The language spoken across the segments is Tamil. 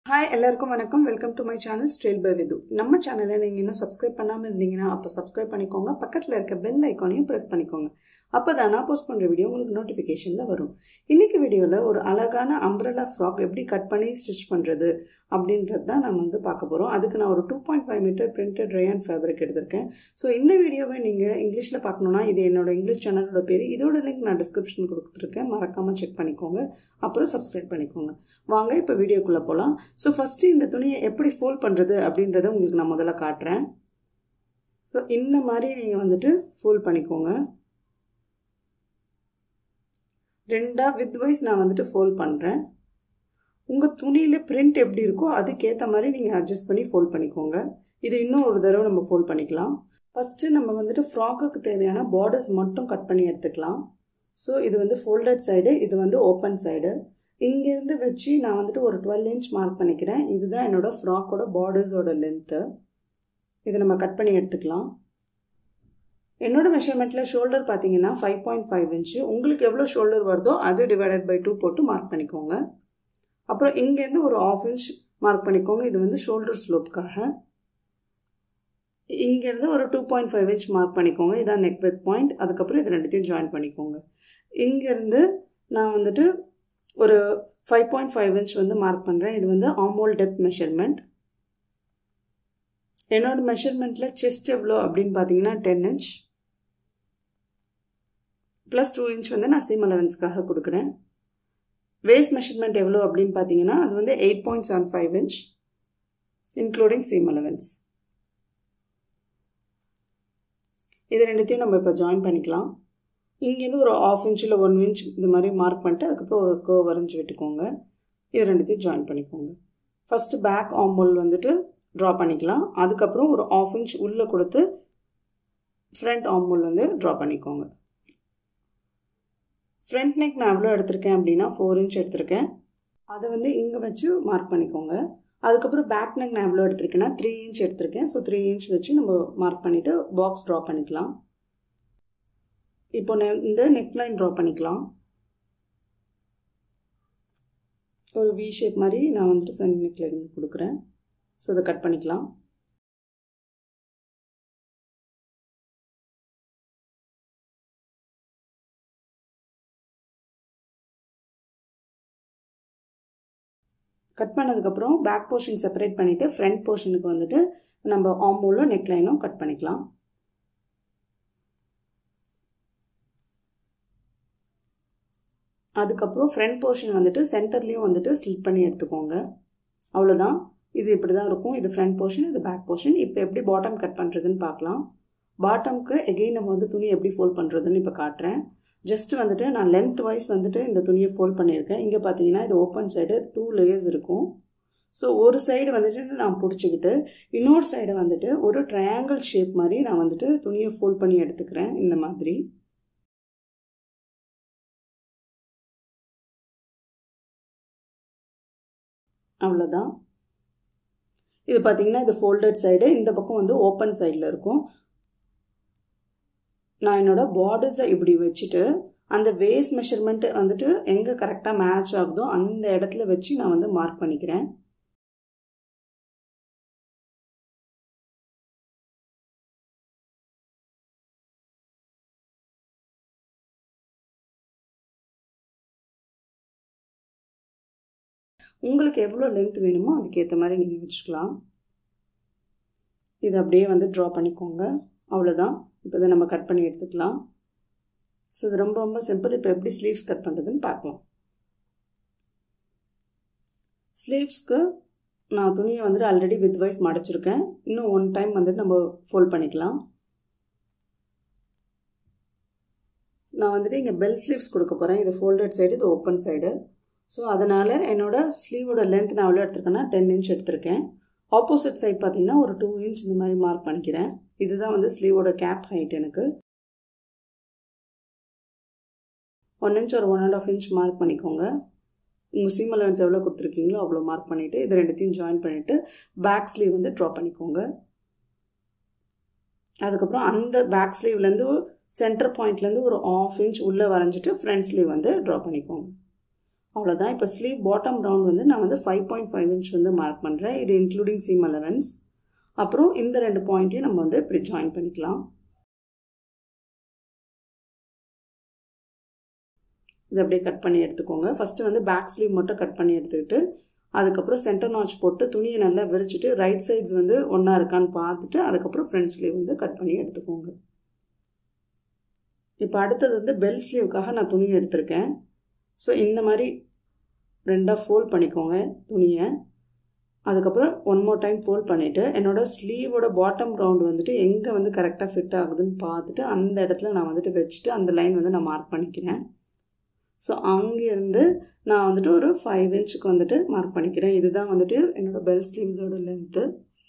ஹாய் எல்லாருக்கும் வணக்கம் welcome to my channel style by Vidhu நம்ம சேனலை நீங்கள் இன்னும் சப்ஸ்கிரைப் பண்ணாமல் இருந்தீங்கன்னா அப்போ சப்ஸ்கிரைப் பண்ணிக்கோங்க பக்கத்தில் இருக்க பெல் ஐக்கானையும் ப்ரெஸ் பண்ணிக்கோங்க அப்போ தான் நான் போஸ்ட் பண்ணுற வீடியோ உங்களுக்கு நோட்டிஃபிகேஷனில் வரும் இன்றைக்கி வீடியோவில் ஒரு அழகான அம்ப்ரலா ஃப்ராக் எப்படி கட் பண்ணி ஸ்டிச் பண்ணுறது அப்படின்றது தான் நம்ம வந்து பார்க்க போகிறோம் அதுக்கு நான் ஒரு two point five metre printed rayon fabric எடுத்திருக்கேன் ஸோ இந்த வீடியோவை நீங்கள் இங்கிலீஷில் பார்க்கணுன்னா இது என்னோட இங்கிலீஷ் சேனலோட பேர் இதோட லிங்க் நான் டிஸ்கிரிப்ஷன் கொடுத்துருக்கேன் மறக்காமல் செக் பண்ணிக்கோங்க அப்புறம் சப்ஸ்கிரைப் பண்ணிக்கோங்க வாங்க இப்போ வீடியோக்குள்ளே போகலாம் ஸோ ஃபஸ்ட்டு இந்த துணியை எப்படி ஃபோல்ட் பண்ணுறது அப்படின்றத உங்களுக்கு நான் முதல்ல காட்டுறேன் ஸோ இந்த மாதிரி நீங்கள் வந்துட்டு ஃபோல்ட் பண்ணிக்கோங்க ரெண்டாக வித் வைஸ் நான் வந்துட்டு ஃபோல்ட் பண்ணுறேன் உங்கள் துணியில் பிரிண்ட் எப்படி இருக்கோ அதுக்கேற்ற மாதிரி நீங்கள் அட்ஜஸ்ட் பண்ணி ஃபோல்ட் பண்ணிக்கோங்க இது இன்னும் ஒரு தடவை நம்ம ஃபோல்ட் பண்ணிக்கலாம் ஃபஸ்ட்டு நம்ம வந்துட்டு ஃப்ராக்குக்கு தேவையான பார்டர்ஸ் மட்டும் கட் பண்ணி எடுத்துக்கலாம் ஸோ இது வந்து ஃபோல்டட் சைடு இது வந்து ஓப்பன் சைடு இங்கேருந்து வச்சு நான் வந்துட்டு ஒரு டுவெல் இன்ச் மார்க் பண்ணிக்கிறேன் இதுதான் என்னோட ஃப்ராக்கோட பார்டர்ஸோட லென்த்து இதை நம்ம கட் பண்ணி எடுத்துக்கலாம் என்னோட மெஷர்மெண்ட்டில் ஷோல்டர் பார்த்தீங்கன்னா ஃபைவ் பாயிண்ட் ஃபைவ் இன்ச்சு உங்களுக்கு எவ்வளோ ஷோல்டர் வருதோ அது டிவைடட் பை டூ போட்டு மார்க் பண்ணிக்கோங்க அப்புறம் இங்கேருந்து ஒரு ஆஃப் இன்ச் மார்க் பண்ணிக்கோங்க இது வந்து ஷோல்டர் ஸ்லோப்புக்காக இங்கேருந்து ஒரு two point five inch mark பண்ணிக்கோங்க இதான் நெக் வித் பாயிண்ட் அதுக்கப்புறம் இது ரெண்டுத்தையும் ஜாயின் பண்ணிக்கோங்க இங்கேருந்து நான் வந்துட்டு ஒரு ஃபைவ் பாயிண்ட் ஃபைவ் இன்ச் வந்து மார்க் பண்ணுறேன் இது வந்து ஆமோல் டெப்த் மெஷர்மெண்ட் என்னோட மெஷர்மெண்ட்டில் செஸ்ட் எவ்வளோ அப்படின்னு பார்த்தீங்கன்னா ten inch plus two inch வந்து நான் சீம் அலவன்ஸ்க்காக கொடுக்குறேன் வேஸ்ட் மெஷர்மெண்ட் எவ்வளோ அப்படின்னு பார்த்தீங்கன்னா அது வந்து eight point seven five inch including seam allowance இது ரெண்டுத்தையும் நம்ம இப்போ ஜாயின் பண்ணிக்கலாம் இங்கேருந்து ஒரு ஆஃப் இன்ச் இல்லை ஒன் இன்ச் இது மாதிரி மார்க் பண்ணிட்டு அதுக்கப்புறம் ஒரு கோ வரைஞ்சி விட்டுக்கோங்க இது ரெண்டுத்தையும் ஜாயின் பண்ணிக்கோங்க ஃபஸ்ட்டு பேக் ஆம்போல் வந்துட்டு ட்ரா பண்ணிக்கலாம் அதுக்கப்புறம் ஒரு ஆஃப் இன்ச் உள்ளே கொடுத்து ஃப்ரண்ட் ஆம்போல் வந்து ட்ரா பண்ணிக்கோங்க ஃப்ரண்ட் நெக் நான் எவ்வளோ எடுத்திருக்கேன் அப்படின்னா ஃபோர் இன்ச் எடுத்திருக்கேன் அதை வந்து இங்கே வச்சு மார்க் பண்ணிக்கோங்க அதுக்கப்புறம் பேக் நெக் நான் எவ்வளோ எடுத்திருக்கேன்னா த்ரீ இன்ச் எடுத்திருக்கேன் ஸோ த்ரீ இன்ச் வச்சு நம்ம மார்க் பண்ணிவிட்டு பாக்ஸ் ட்ரா பண்ணிக்கலாம் இப்போ இந்த நெக் லைன் ட்ரா பண்ணிக்கலாம் ஒரு வி ஷேப் மாதிரி நான் வந்துட்டு ஃப்ரண்ட் நெக் லைன் கொடுக்குறேன் ஸோ இதை கட் பண்ணிக்கலாம் கட் பண்ணதுக்கப்புறம் பேக் போர்ஷன் செப்பரேட் பண்ணிவிட்டு ஃப்ரண்ட் போர்ஷனுக்கு வந்துட்டு நம்ம ஆம்போலும் நெக் லைனும் கட் பண்ணிக்கலாம் அதுக்கப்புறம் ஃப்ரண்ட் போர்ஷன் வந்துட்டு சென்டர்லேயும் வந்துட்டு ஸ்லிட் பண்ணி எடுத்துக்கோங்க அவ்வளோதான் இது இப்படி தான் இருக்கும் இது ஃப்ரண்ட் போர்ஷன் இது பேக் போர்ஷன் இப்போ எப்படி பாட்டம் கட் பண்ணுறதுன்னு பார்க்கலாம் பாட்டம்க்கு எகெயின் நம்ம வந்து துணி எப்படி ஃபோல்ட் பண்ணுறதுன்னு இப்போ காட்டுறேன் ஜஸ்ட் வந்துட்டு நான் லென்த் வைஸ் வந்துட்டு இந்த துணியை ஃபோல்ட் பண்ணியிருக்கேன் இங்கே பார்த்தீங்கன்னா இது ஓப்பன் சைடு டூ லேயர்ஸ் இருக்கும் ஸோ ஒரு சைடு வந்துட்டு நான் பிடிச்சிக்கிட்டு இன்னொரு சைடை வந்துட்டு ஒரு ட்ரையாங்கிள் ஷேப் மாதிரி நான் வந்துட்டு துணியை ஃபோல்ட் பண்ணி எடுத்துக்கிறேன் இந்த மாதிரி அவ்வளோதான் இது பார்த்தீங்கன்னா இது ஃபோல்டட் சைடு இந்த பக்கம் வந்து ஓப்பன் சைடில் இருக்கும் நான் என்னோட பார்டர்ஸை இப்படி வச்சுட்டு அந்த வேஸ்ட் மெஷர்மெண்ட் வந்துட்டு எங்கே கரெக்டாக மேட்ச் ஆகுதோ அந்த இடத்துல வச்சு நான் வந்து மார்க் பண்ணிக்கிறேன் உங்களுக்கு எவ்வளோ லென்த் வேணுமோ அதுக்கேற்ற மாதிரி நீங்கள் வச்சுக்கலாம் இது அப்படியே வந்து ட்ரா பண்ணிக்கோங்க அவ்வளோதான் இப்போ இதை நம்ம கட் பண்ணி எடுத்துக்கலாம் ஸோ இது ரொம்ப ரொம்ப சிம்பிள் இப்போ எப்படி ஸ்லீவ்ஸ் கட் பண்ணுறதுன்னு பார்க்கலாம் ஸ்லீவ்ஸ்க்கு நான் துணியை வந்துட்டு ஆல்ரெடி வித் வைஸ் மடைச்சிருக்கேன் இன்னும் ஒன் டைம் வந்துட்டு நம்ம ஃபோல்ட் பண்ணிக்கலாம் நான் வந்துட்டு இங்கே பெல் ஸ்லீவ்ஸ் கொடுக்க போகிறேன் இது ஃபோல்டட் சைடு இது ஓப்பன் சைடு ஸோ அதனால் என்னோடய ஸ்லீவோட லென்த் நான் எவ்வளோ எடுத்திருக்கேன்னா டென் இன்ச் எடுத்திருக்கேன் ஆப்போசிட் சைட் பார்த்தீங்கன்னா ஒரு டூ இன்ச் இந்த மாதிரி மார்க் பண்ணிக்கிறேன் இதுதான் வந்து ஸ்லீவோட கேப் ஹைட் எனக்கு ஒன் இன்ச் ஒரு one and half inch mark பண்ணிக்கோங்க உங்கள் சீம் அலவன்ஸ் எவ்வளோ கொடுத்துருக்கீங்களோ அவ்வளோ மார்க் பண்ணிவிட்டு இது ரெண்டுத்தையும் ஜாயின் பண்ணிவிட்டு பேக் ஸ்லீவ் வந்து ட்ரா பண்ணிக்கோங்க அதுக்கப்புறம் அந்த பேக் ஸ்லீவ்லேருந்து சென்டர் பாயிண்ட்லேருந்து ஒரு ஆஃப் இன்ச் உள்ளே வரைஞ்சிட்டு ஃப்ரண்ட் ஸ்லீவ் வந்து ட்ரா பண்ணிக்கோங்க அவ்வளோதான் இப்போ ஸ்லீவ் பாட்டம் ரவுண்ட் வந்து நான் வந்து ஃபைவ் பாயிண்ட் ஃபைவ் இன்ச் வந்து மார்க் பண்ணுறேன் இது இன்க்ளூடிங் சீம் அலவன்ஸ் அப்புறம் இந்த ரெண்டு பாயிண்ட்டையும் நம்ம வந்து இப்படி ஜாயின் பண்ணிக்கலாம் இது அப்படியே கட் பண்ணி எடுத்துக்கோங்க ஃபஸ்ட்டு வந்து பேக் ஸ்லீவ் மட்டும் கட் பண்ணி எடுத்துக்கிட்டு அதுக்கப்புறம் சென்டர் நாச் போட்டு துணியை நல்லா விரிச்சிட்டு ரைட் சைட்ஸ் வந்து ஒன்றா இருக்கான்னு பார்த்துட்டு அதுக்கப்புறம் ஃப்ரண்ட் ஸ்லீவ் வந்து கட் பண்ணி எடுத்துக்கோங்க இப்போ அடுத்தது வந்து பெல் ஸ்லீவுக்காக நான் துணி எடுத்திருக்கேன் ஸோ இந்த மாதிரி ரெண்டாக ஃபோல்ட் பண்ணிக்கோங்க துணியை அதுக்கப்புறம் ஒன் மோர் டைம் ஃபோல்ட் பண்ணிவிட்டு என்னோடய ஸ்லீவோட பாட்டம் ரவுண்ட் வந்துட்டு எங்கே வந்து கரெக்டாக ஃபிட் ஆகுதுன்னு பார்த்துட்டு அந்த இடத்துல நான் வந்துட்டு வச்சுட்டு அந்த லைன் வந்து நான் மார்க் பண்ணிக்கிறேன் ஸோ அங்கேருந்து நான் வந்துட்டு ஒரு ஃபைவ் இன்ச்சுக்கு வந்துட்டு மார்க் பண்ணிக்கிறேன் இதுதான் வந்துட்டு என்னோடய பெல் ஸ்லீவ்ஸோட லென்த்து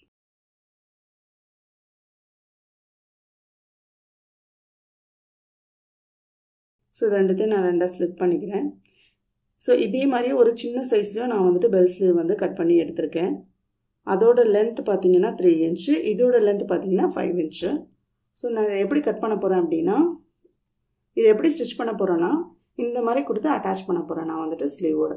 ஸோ இது ரெண்டுத்தையும் நான் ரெண்டாக ஸ்லிப் பண்ணிக்கிறேன் ஸோ இதே மாதிரி ஒரு சின்ன சைஸ்லேயும் நான் வந்துட்டு பெல் ஸ்லீவ் வந்து கட் பண்ணி எடுத்திருக்கேன் அதோட லென்த் பார்த்தீங்கன்னா த்ரீ இன்ச்சு இதோட லென்த் பார்த்தீங்கன்னா ஃபைவ் இன்ச்சு ஸோ நான் இதை எப்படி கட் பண்ண போகிறேன் அப்படின்னா இதை எப்படி ஸ்டிச் பண்ண போகிறேன்னா இந்த மாதிரி கொடுத்து அட்டாச் பண்ண போகிறேன் நான் வந்துட்டு ஸ்லீவோட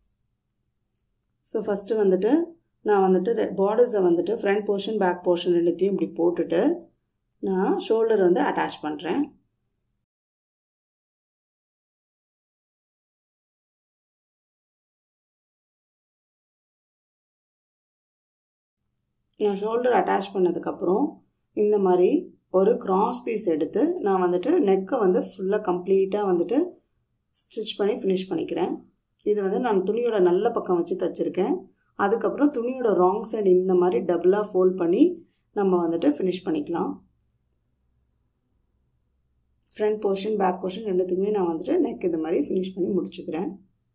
ஸோ ஃபஸ்ட்டு வந்துட்டு நான் வந்துட்டு பார்டர்ஸை வந்துட்டு ஃப்ரண்ட் போர்ஷன் பேக் போர்ஷன் ரெண்டுத்தையும் இப்படி போட்டுட்டு நான் ஷோல்டர் வந்து அட்டாச் பண்ணுறேன் நான் ஷோல்டர் அட்டாச் பண்ணதுக்கப்புறம் இந்த மாதிரி ஒரு கிராஸ் பீஸ் எடுத்து நான் வந்துட்டு நெக்கை வந்து ஃபுல்லாக கம்ப்ளீட்டாக வந்துட்டு ஸ்டிச் பண்ணி ஃபினிஷ் பண்ணிக்கிறேன் இது வந்து நான் துணியோட நல்ல பக்கம் வச்சு தைச்சிருக்கேன் அதுக்கப்புறம் துணியோட ராங் சைடு இந்த மாதிரி டபுளாக ஃபோல்ட் பண்ணி நம்ம வந்துட்டு ஃபினிஷ் பண்ணிக்கலாம் ஃப்ரண்ட் போர்ஷன் பேக் போர்ஷன் ரெண்டுத்துக்குமே நான் வந்துட்டு நெக் இது மாதிரி ஃபினிஷ் பண்ணி முடிச்சுக்கிறேன்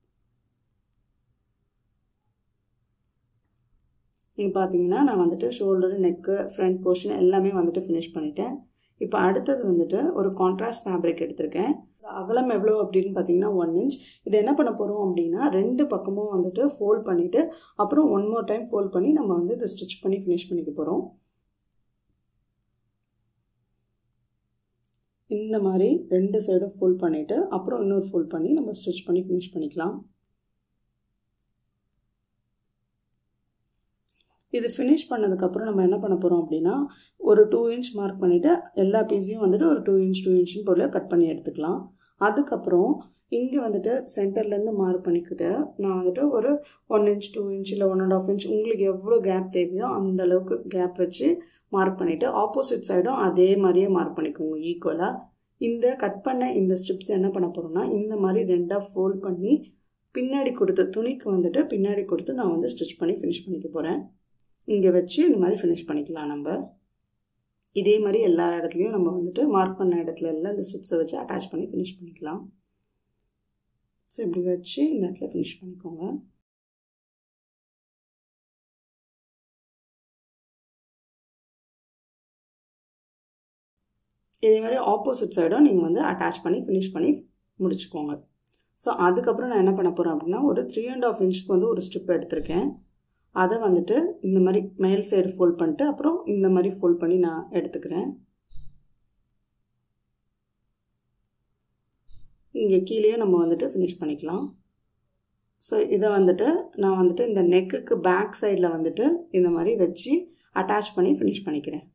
நீங்கள் பார்த்தீங்கன்னா நான் வந்துட்டு ஷோல்டரு நெக்கு ஃப்ரண்ட் போர்ஷன் எல்லாமே வந்துட்டு ஃபினிஷ் பண்ணிட்டேன் இப்போ அடுத்தது வந்துட்டு ஒரு கான்ட்ராஸ்ட் ஃபேப்ரிக் எடுத்திருக்கேன் அகலம் எவ்வளோ அப்படின்னு பார்த்தீங்கன்னா ஒன் இன்ச் இதை என்ன பண்ண போகிறோம் அப்படின்னா ரெண்டு பக்கமும் வந்துட்டு ஃபோல்ட் பண்ணிவிட்டு அப்புறம் ஒன் மோர் டைம் ஃபோல்ட் பண்ணி நம்ம வந்து இதை ஸ்டிச் பண்ணி ஃபினிஷ் பண்ணிக்க போகிறோம் இந்த மாதிரி ரெண்டு சைடும் ஃபோல்ட் பண்ணிவிட்டு அப்புறம் இன்னொரு ஃபோல்ட் பண்ணி நம்ம ஸ்டிச் பண்ணி ஃபினிஷ் பண்ணிக்கலாம் இது ஃபினிஷ் பண்ணதுக்கப்புறம் நம்ம என்ன பண்ண போகிறோம் அப்படின்னா ஒரு டூ இன்ச் மார்க் பண்ணிவிட்டு எல்லா பீஸையும் வந்துட்டு ஒரு டூ இன்ச் டூ இன்ச்னு போல கட் பண்ணி எடுத்துக்கலாம் அதுக்கப்புறம் இங்கே வந்துட்டு சென்டர்லேருந்து மார்க் பண்ணிக்கிட்டு நான் வந்துட்டு ஒரு ஒன் இன்ச் டூ இன்ச் இல்லை ஒன் அண்ட் ஆஃப் இன்ச் உங்களுக்கு எவ்வளோ கேப் தேவையோ அந்த அளவுக்கு கேப் வச்சு மார்க் பண்ணிவிட்டு ஆப்போசிட் சைடும் அதே மாதிரியே மார்க் பண்ணிக்கோங்க ஈக்குவலாக இந்த கட் பண்ண இந்த ஸ்ட்ரிப்ஸ் என்ன பண்ண போகிறோம்னா இந்த மாதிரி ரெண்டாக ஃபோல்ட் பண்ணி பின்னாடி கொடுத்து துணிக்கு வந்துட்டு பின்னாடி கொடுத்து நான் வந்து ஸ்டிச் பண்ணி ஃபினிஷ் பண்ணிக்க போகிறேன் இங்கே வச்சு இந்த மாதிரி ஃபினிஷ் பண்ணிக்கலாம் நம்ம இதே மாதிரி எல்லா இடத்துலையும் நம்ம வந்துட்டு மார்க் பண்ண இடத்துல எல்லாம் இந்த ஸ்ட்ரிப்ஸை வச்சு அட்டாச் பண்ணி ஃபினிஷ் பண்ணிக்கலாம் ஸோ இப்படி வச்சு இந்த இடத்துல ஃபினிஷ் பண்ணிக்கோங்க இதே மாதிரி ஆப்போசிட் சைடும் நீங்கள் வந்து அட்டாச் பண்ணி ஃபினிஷ் பண்ணி முடிச்சுக்கோங்க ஸோ அதுக்கப்புறம் நான் என்ன பண்ண போகிறேன் அப்படின்னா ஒரு த்ரீ அண்ட் ஆஃப் இன்ச்சுக்கு வந்து ஒரு ஸ்ட்ரிப் எடுத்திருக்கேன் அதை வந்துட்டு இந்த மாதிரி மேல் சைடு ஃபோல்ட் பண்ணிட்டு அப்புறம் இந்த மாதிரி ஃபோல்ட் பண்ணி நான் எடுத்துக்கிறேன் இங்கே கீழேயும் நம்ம வந்துட்டு ஃபினிஷ் பண்ணிக்கலாம் ஸோ இதை வந்துட்டு நான் வந்துட்டு இந்த நெக்குக்கு பேக் சைடில் வந்துட்டு இந்த மாதிரி வச்சு அட்டாச் பண்ணி ஃபினிஷ் பண்ணிக்கிறேன்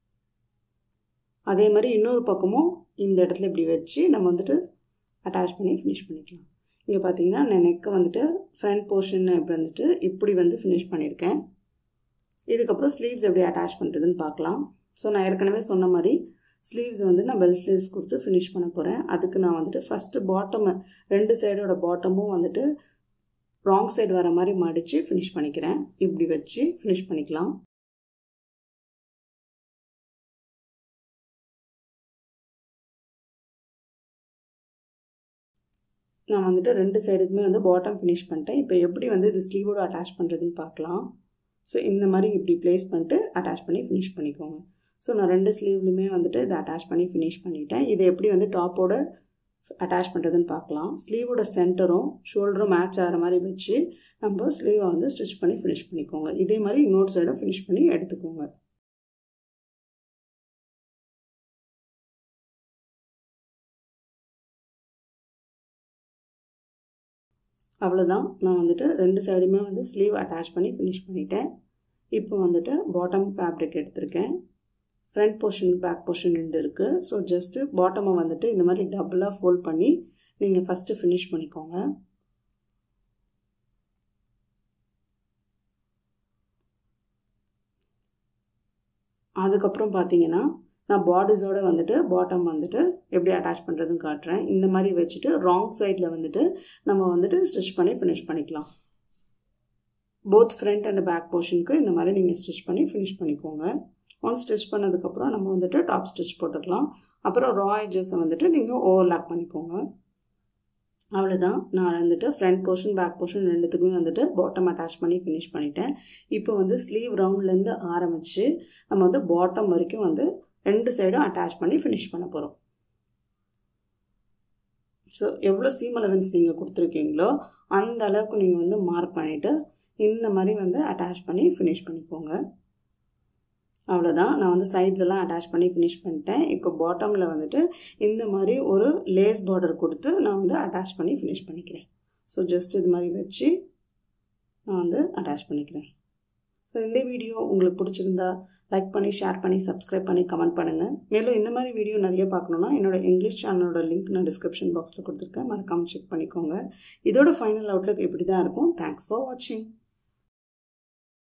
அதே மாதிரி இன்னொரு பக்கமும் இந்த இடத்துல இப்படி வச்சு நம்ம வந்துட்டு அட்டாச் பண்ணி ஃபினிஷ் பண்ணிக்கலாம் இங்கே பார்த்தீங்கன்னா நான் நெக்கை வந்துட்டு ஃப்ரண்ட் போர்ஷன் இப்படி வந்துட்டு இப்படி வந்து ஃபினிஷ் பண்ணியிருக்கேன் இதுக்கப்புறம் ஸ்லீவ்ஸ் எப்படி அட்டாச் பண்ணுறதுன்னு பார்க்கலாம் ஸோ நான் ஏற்கனவே சொன்ன மாதிரி ஸ்லீவ்ஸ் வந்து நான் பெல் ஸ்லீவ்ஸ் கொடுத்து ஃபினிஷ் பண்ண போகிறேன் அதுக்கு நான் வந்துட்டு ஃபஸ்ட்டு பாட்டம் ரெண்டு சைடோட பாட்டமும் வந்துட்டு ராங் சைடு வர மாதிரி மடித்து ஃபினிஷ் பண்ணிக்கிறேன் இப்படி வச்சு ஃபினிஷ் பண்ணிக்கலாம் நான் வந்துட்டு ரெண்டு சைடுக்குமே வந்து பாட்டம் ஃபினிஷ் பண்ணிட்டேன் இப்போ எப்படி வந்து இது ஸ்லீவோடு அட்டாச் பண்ணுறதுன்னு பார்க்கலாம் ஸோ இந்த மாதிரி இப்படி ப்ளேஸ் பண்ணிட்டு அட்டாச் பண்ணி ஃபினிஷ் பண்ணிக்கோங்க ஸோ நான் ரெண்டு ஸ்லீவ்லையுமே வந்துட்டு இதை அட்டாச் பண்ணி ஃபினிஷ் பண்ணிட்டேன் இதை எப்படி வந்து டாப்போட அட்டாச் பண்ணுறதுன்னு பார்க்கலாம் ஸ்லீவோட சென்டரும் ஷோல்டரும் மேட்ச் ஆகிற மாதிரி வச்சு நம்ம ஸ்லீவை வந்து ஸ்டிச் பண்ணி ஃபினிஷ் பண்ணிக்கோங்க இதே மாதிரி இன்னொரு சைடும் ஃபினிஷ் பண்ணி எடுத்துக்கோங்க அவ்வளோதான் நான் வந்துட்டு ரெண்டு சைடுமே வந்து ஸ்லீவ் அட்டாச் பண்ணி ஃபினிஷ் பண்ணிட்டேன் இப்போ வந்துட்டு பாட்டம் ஃபேப்ரிக் எடுத்திருக்கேன் ஃப்ரண்ட் போர்ஷன் பேக் போர்ஷன் ரெண்டு இருக்குது ஸோ ஜஸ்ட்டு பாட்டமை வந்துட்டு இந்த மாதிரி டபுளாக ஃபோல்ட் பண்ணி நீங்கள் ஃபஸ்ட்டு ஃபினிஷ் பண்ணிக்கோங்க அதுக்கப்புறம் பார்த்தீங்கன்னா நான் பாடிஸோடு வந்துட்டு பாட்டம் வந்துட்டு எப்படி அட்டாச் பண்ணுறதுன்னு காட்டுறேன் இந்த மாதிரி வச்சுட்டு ராங் சைடில் வந்துட்டு நம்ம வந்துட்டு ஸ்டிச் பண்ணி ஃபினிஷ் பண்ணிக்கலாம் போத் ஃப்ரண்ட் அண்ட் பேக் போர்ஷனுக்கு இந்த மாதிரி நீங்கள் ஸ்டிச் பண்ணி ஃபினிஷ் பண்ணிக்கோங்க ஒன் ஸ்டிச் பண்ணதுக்கப்புறம் நம்ம வந்துட்டு டாப் ஸ்டிச் போட்டுக்கலாம் அப்புறம் ரா எஜஸை வந்துட்டு நீங்கள் ஓவர்லாக் பண்ணிக்கோங்க அவ்வளோதான் நான் வந்துட்டு ஃப்ரண்ட் போர்ஷன் பேக் போர்ஷன் ரெண்டுத்துக்குமே வந்துட்டு பாட்டம் அட்டாச் பண்ணி ஃபினிஷ் பண்ணிட்டேன் இப்போ வந்து ஸ்லீவ் ரவுண்ட்லேருந்து ஆரம்பித்து நம்ம வந்து பாட்டம் வரைக்கும் வந்து ரெண்டு சைடும் அட்டாச் பண்ணி ஃபினிஷ் பண்ண போகிறோம் ஸோ எவ்வளோ சீம் அலவன்ஸ் நீங்கள் கொடுத்துருக்கீங்களோ அந்த அளவுக்கு நீங்கள் வந்து மார்க் பண்ணிவிட்டு இந்த மாதிரி வந்து அட்டாச் பண்ணி ஃபினிஷ் பண்ணிக்கோங்க அவ்வளோதான் நான் வந்து சைட்ஸ் எல்லாம் அட்டாச் பண்ணி ஃபினிஷ் பண்ணிட்டேன் இப்போ பாட்டமில் வந்துட்டு இந்த மாதிரி ஒரு லேஸ் பார்டர் கொடுத்து நான் வந்து அட்டாச் பண்ணி ஃபினிஷ் பண்ணிக்கிறேன் ஸோ ஜஸ்ட் இது மாதிரி வச்சு நான் வந்து அட்டாச் பண்ணிக்கிறேன் ஸோ இந்த வீடியோ உங்களுக்கு பிடிச்சிருந்தா லைக் பண்ணி ஷேர் பண்ணி சப்ஸ்கிரைப் பண்ணி கமெண்ட் பண்ணுங்கள் மேலும் இந்த மாதிரி வீடியோ நிறைய பார்க்கணுன்னா என்னோட இங்கிலீஷ் சேனலோட லிங்க் நான் டிஸ்கிரிப்ஷன் பாக்ஸில் கொடுத்துருக்கேன் மறக்காமல் செக் பண்ணிக்கோங்க இதோட ஃபைனல் அவுட்லுக் இப்படி தான் இருக்கும் தேங்க்ஸ் ஃபார் வாட்சிங்